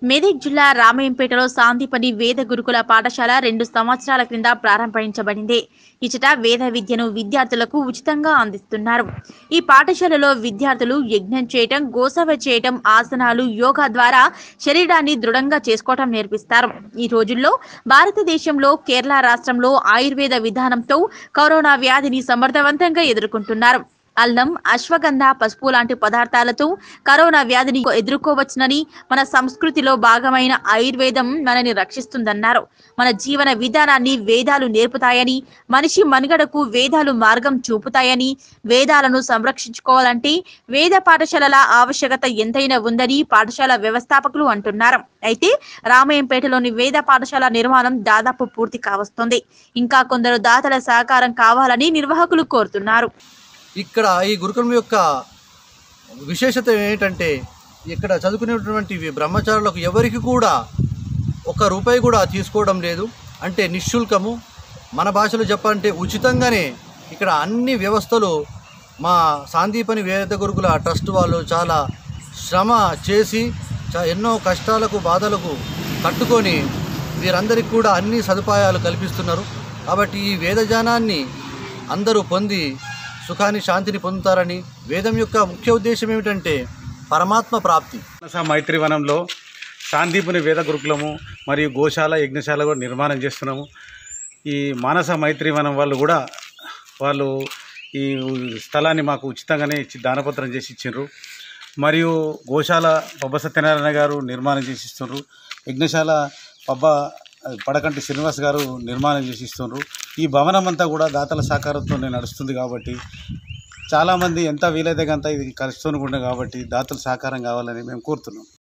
మెదక్ జిల్లా రామయంపేటలో సాందీపని వేద గురుకుల పాఠశాల రెండు సంవత్సరాల క్రింద ప్రారంభించబడింది ఇచట వేద విద్యను విద్యార్థులకు ఉచితంగా అందిస్తున్నారు ఈ పాఠశాలలో విద్యార్థులు యజ్ఞం చేయటం గోసవ చేయటం ఆసనాలు యోగా ద్వారా శరీరాన్ని దృఢంగా చేసుకోవటం నేర్పిస్తారు ఈ రోజుల్లో భారతదేశంలో కేరళ రాష్ట్రంలో ఆయుర్వేద విధానంతో కరోనా వ్యాధిని సమర్థవంతంగా ఎదుర్కొంటున్నారు అల్లం అశ్వగంధ పసుపు లాంటి పదార్థాలతో కరోనా వ్యాధిని ఎదుర్కోవచ్చునని మన సంస్కృతిలో భాగమైన ఆయుర్వేదం మనని రక్షిస్తుందన్నారు మన జీవన విధానాన్ని వేదాలు నేర్పుతాయని మనిషి మనుగడకు వేదాలు మార్గం చూపుతాయని వేదాలను సంరక్షించుకోవాలంటే వేద పాఠశాలల ఆవశ్యకత ఎంతైనా ఉందని పాఠశాల వ్యవస్థాపకులు అంటున్నారు అయితే రామయంపేటలోని వేద పాఠశాల నిర్మాణం దాదాపు పూర్తి కావస్తోంది ఇంకా కొందరు దాతల సహకారం కావాలని నిర్వాహకులు కోరుతున్నారు ఇక్కడ ఈ గురుకులం యొక్క విశేషత ఏంటంటే ఇక్కడ చదువుకునేటువంటి బ్రహ్మచారులకు ఎవరికి కూడా ఒక రూపాయి కూడా తీసుకోవడం లేదు అంటే నిశ్శుల్కము మన భాషలో చెప్పాలంటే ఉచితంగానే ఇక్కడ అన్ని వ్యవస్థలు మా సాందీపని వేద గురుకుల ట్రస్ట్ వాళ్ళు చాలా శ్రమ చేసి చా- ఎన్నో కష్టాలకు బాధలకు కట్టుకొని వీరందరికీ కూడా అన్ని సదుపాయాలు కల్పిస్తున్నారు కాబట్టి ఈ వేదజానాన్ని అందరూ పొంది సుఖాన్ని శాంతిని పొందుతారని వేదం యొక్క ముఖ్య ఉద్దేశం ఏమిటంటే పరమాత్మ ప్రాప్తి మానస మైత్రి వనంలో శాంతిపుని వేద గురుకులము మరియు గోశాల యజ్ఞశాల కూడా నిర్మాణం చేస్తున్నాము ఈ మానస మైత్రి వనం వాళ్ళు కూడా వాళ్ళు ఈ స్థలాన్ని మాకు ఉచితంగానే ఇచ్చి దానపత్రం చేసి ఇచ్చిండ్రు మరియు గోశాల పబ్బ సత్యనారాయణ గారు నిర్మాణం చేసి ఇస్తుండ్రు యజ్ఞశాల పబ్బ పడకంటి శ్రీనివాస్ గారు నిర్మాణం చేసి ఇస్తుండ్రు ఈ భవనం అంతా కూడా దాతల సహకారంతో నడుస్తుంది కాబట్టి చాలామంది ఎంత వీలైతే అంత ఇది కలుస్తూనే కాబట్టి దాతల సహకారం కావాలని మేము కోరుతున్నాం